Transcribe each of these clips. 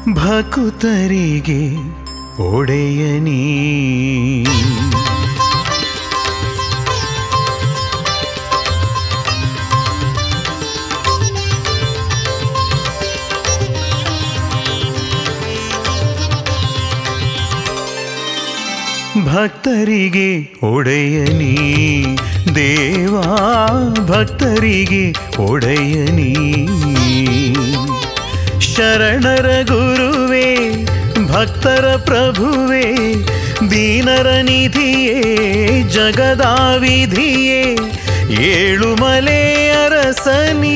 ಭಕುತರಿಗೆ ಒಡೆಯನೀ ಭಕ್ತರಿಗೆ ಒಡೆಯನೀ ದೇವಾ ಭಕ್ತರಿಗೆ ಒಡೆಯನೀ ಶರಣರ ಗುರುವೇ ಭಕ್ತರ ಪ್ರಭುವೇ ದೀನರ ನಿಧಿಯೇ ಜಗದಾವಿಧಿಯೇ ಏಳುಮಲೆ ಅರಸನೀ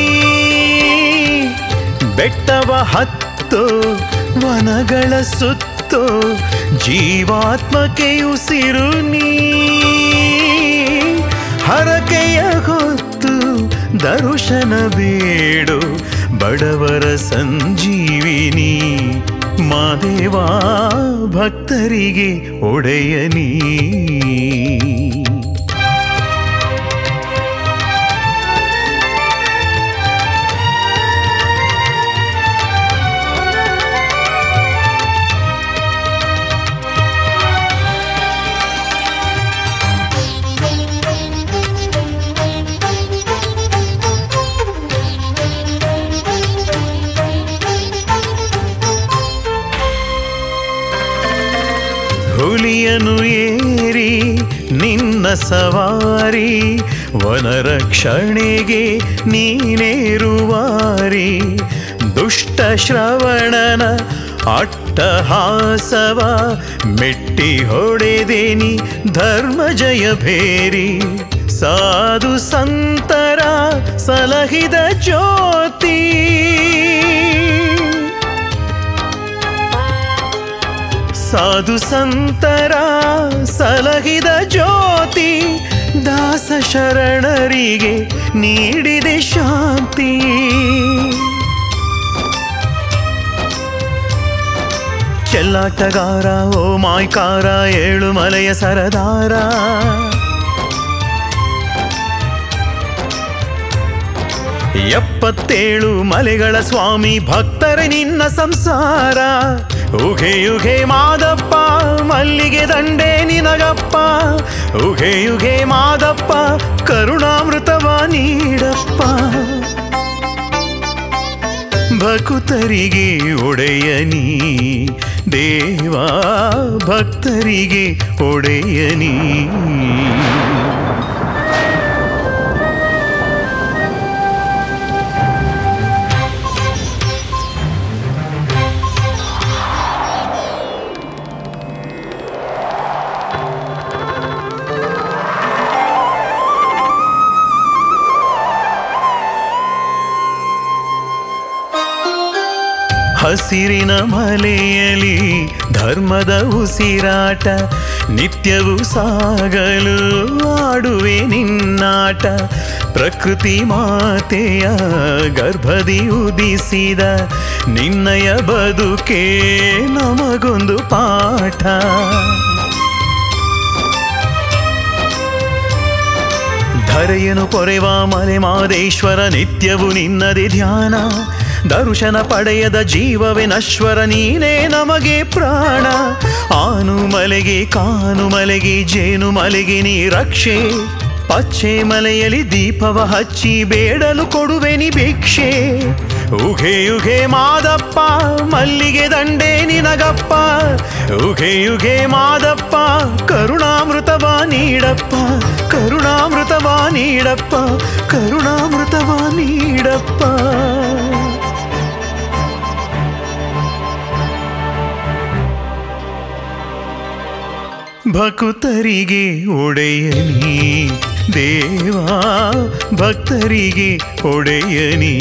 ಬೆಟ್ಟವ ಹತ್ತೋ ವನಗಳ ಸುತ್ತೋ ಜೀವಾತ್ಮಕ್ಕೆ ಉಸಿರು ನೀ ಹರಕೆಯ ಹೊತ್ತು ದರ್ಶನ ಬೇಡು ಬಡವರ ಸಂಜೀವಿನಿ ಮಾದೇವಾ ಭಕ್ತರಿಗೆ ಒಡೆಯನೀ ಹುಲಿಯನು ಏರಿ ನಿನ್ನ ಸವಾರಿ ವನರಕ್ಷಣೆಗೆ ನೀನೇರುವಾರಿ ದುಷ್ಟ ಶ್ರವಣನ ಅಟ್ಟಹಾಸವ ಮೆಟ್ಟಿ ಹೊಡೆದೇನಿ ಧರ್ಮ ಜಯ ಭೇರಿ ಸಾಧು ಸಂತರ ಸಲಹಿದ ಜ್ಯೋತಿ ಸಾಧು ಸಂತರ ಸಲಹಿದ ಜ್ಯೋತಿ ದಾಸ ಶರಣರಿಗೆ ನೀಡಿದೆ ಶಾಂತಿ ಚೆಲ್ಲಾಟಗಾರ ಓ ಮಾಯ್ಕಾರ ಏಳು ಮಲೆಯ ಸರದಾರ ಎಪ್ಪತ್ತೇಳು ಮಲೆಗಳ ಸ್ವಾಮಿ ಭಕ್ತರ ನಿನ್ನ ಸಂಸಾರ ಉಘೆ ಯುಗೆ ಮಾದಪ್ಪ ಮಲ್ಲಿಗೆ ದಂಡೆ ನಿನಗಪ್ಪ ಉಘೆ ಯುಗೆ ಮಾದಪ್ಪ ಕರುಣಾಮೃತವ ನೀಡಪ್ಪ ಭಕುತರಿಗೆ ಒಡೆಯನಿ ದೇವಾ ಭಕ್ತರಿಗೆ ಒಡೆಯನಿ ಹಸಿರಿನ ಮಲೆಯಲಿ ಧರ್ಮದ ಉಸಿರಾಟ ನಿತ್ಯವೂ ಸಾಗಲು ಆಡುವೆ ನಿನ್ನಾಟ ಪ್ರಕೃತಿ ಮಾತೆಯ ಗರ್ಭದಿ ಉದಿಸಿದ ನಿನ್ನಯ ಬದುಕೆ ನಮಗೊಂದು ಪಾಠ ಧರೆಯನು ಪೊರೆವ ಮಲೆ ಮಾದೇಶ್ವರ ನಿತ್ಯವು ನಿನ್ನದೇ ಧ್ಯಾನ ದರ್ಶನ ಪಡೆಯದ ಜೀವವೇ ನಶ್ವರ ನೀನೇ ನಮಗೆ ಪ್ರಾಣ ಆನು ಮಲೆಗೆ ಕಾನು ಮಲೆಗೆ ಜೇನು ಮಲೆಗೆ ನೀ ರಕ್ಷೆ ಪಚ್ಚೆ ಮಲೆಯಲ್ಲಿ ದೀಪವ ಹಚ್ಚಿ ಬೇಡಲು ಕೊಡುವೆ ನೀ ಭಿಕ್ಷೆ ಉಘೆ ಯುಗೆ ಮಾದಪ್ಪ ಮಲ್ಲಿಗೆ ದಂಡೆ ನಿನಗಪ್ಪ ಉಘೆ ಯುಗೆ ಮಾದಪ್ಪ ಕರುಣಾಮೃತವ ನೀಡಪ್ಪ ಕರುಣಾಮೃತವ ನೀಡಪ್ಪ ಕರುಣಾಮೃತವ ನೀಡಪ್ಪ ಭಕುತರಿಗೆ ಒಡೆಯನಿ ದೇವಾ ಭಕ್ತರಿಗೆ ಒಡೆಯನಿ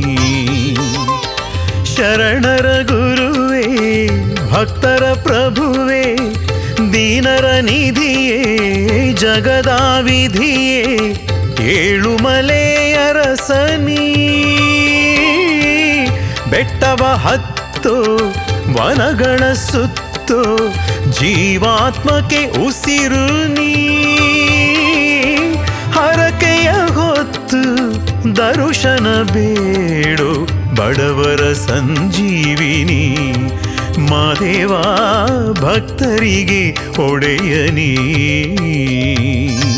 ಶರಣರ ಗುರುವೇ ಭಕ್ತರ ಪ್ರಭುವೇ ದೀನರ ನಿಧಿಯೇ ಜಗದಾವಿಧಿಯೇ ಏಳುಮಲೆ ಅರಸನೀ ಬೆಟ್ಟವ ಹತ್ತು ವನಗಳ ಸುತ್ತು ಜೀವಾತ್ಮಕ್ಕೆ ಉಸಿರು ನೀ ಹರಕೆಯ ಹೊತ್ತು ದರ್ಶನ ಬೇಡು ಬಡವರ ಸಂಜೀವಿನಿ ಮಹಾದೇವ ಭಕ್ತರಿಗೆ ಒಡೆಯನೀ